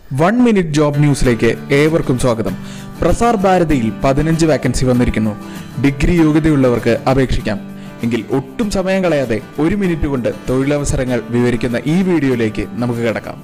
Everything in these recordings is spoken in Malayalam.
വൺ മിനിറ്റ് ജോബ് ന്യൂസിലേക്ക് ഏവർക്കും സ്വാഗതം പ്രസാർ ഭാരതിയിൽ പതിനഞ്ച് വാക്കൻസി വന്നിരിക്കുന്നു ഡിഗ്രി യോഗ്യതയുള്ളവർക്ക് അപേക്ഷിക്കാം എങ്കിൽ ഒട്ടും സമയം കളയാതെ ഒരു മിനിറ്റ് കൊണ്ട് തൊഴിലവസരങ്ങൾ വിവരിക്കുന്ന ഈ വീഡിയോയിലേക്ക് നമുക്ക് കിടക്കാം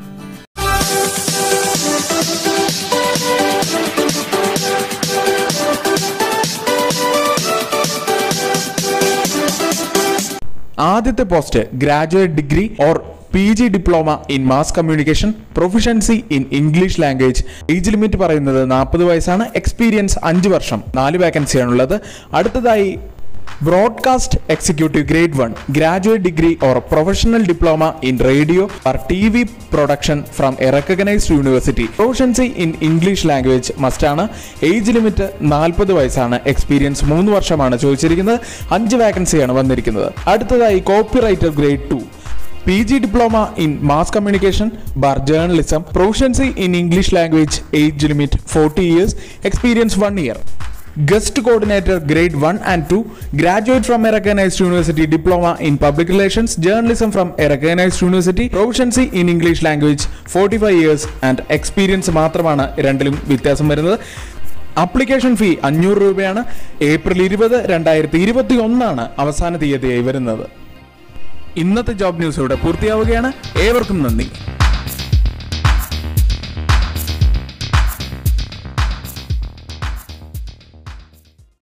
ആദ്യത്തെ post graduate degree or P G diploma in mass communication proficiency in English language age limit പറയുന്നത് നാൽപ്പത് വയസ്സാണ് എക്സ്പീരിയൻസ് അഞ്ച് വർഷം നാല് വാക്കൻസിയാണുള്ളത് അടുത്തതായി broadcast executive grade one graduate degree or professional diploma in radio or T V production from a recognised university proficiency in English language മസ്റ്റാണ് ഏജ് ലിമിറ്റ് നാൽപ്പത് വയസ്സാണ് എക്സ്പീരിയൻസ് മൂന്ന് വർഷമാണ് ചോദിച്ചിരിക്കുന്നത് അഞ്ച് വാക്കൻസിയാണ് വന്നിരിക്കുന്നത് അടുത്തതായി copy writer grade two P G diploma in mass communication bar journalism proficiency in English language age limit forty years experience one year guest coordinator grade one and two graduate from a recognised university diploma in public relations journalism from a recognised university proficiency in English language forty five years and experience മാത്രമാണ് രണ്ടിലും വ്യത്യാസം വരുന്നത് അപ്ലിക്കേഷൻ ഫീ അഞ്ഞൂറ് രൂപയാണ് ഏപ്രിൽ ഇരുപത് രണ്ടായിരത്തി ഇരുപത്തി ഒന്നാണ് അവസാന തീയതിയായി വരുന്നത് ഇന്നത്തെ ജോബ് ന്യൂസ് ഇവിടെ പൂർത്തിയാവുകയാണ് ഏവർക്കും നന്ദി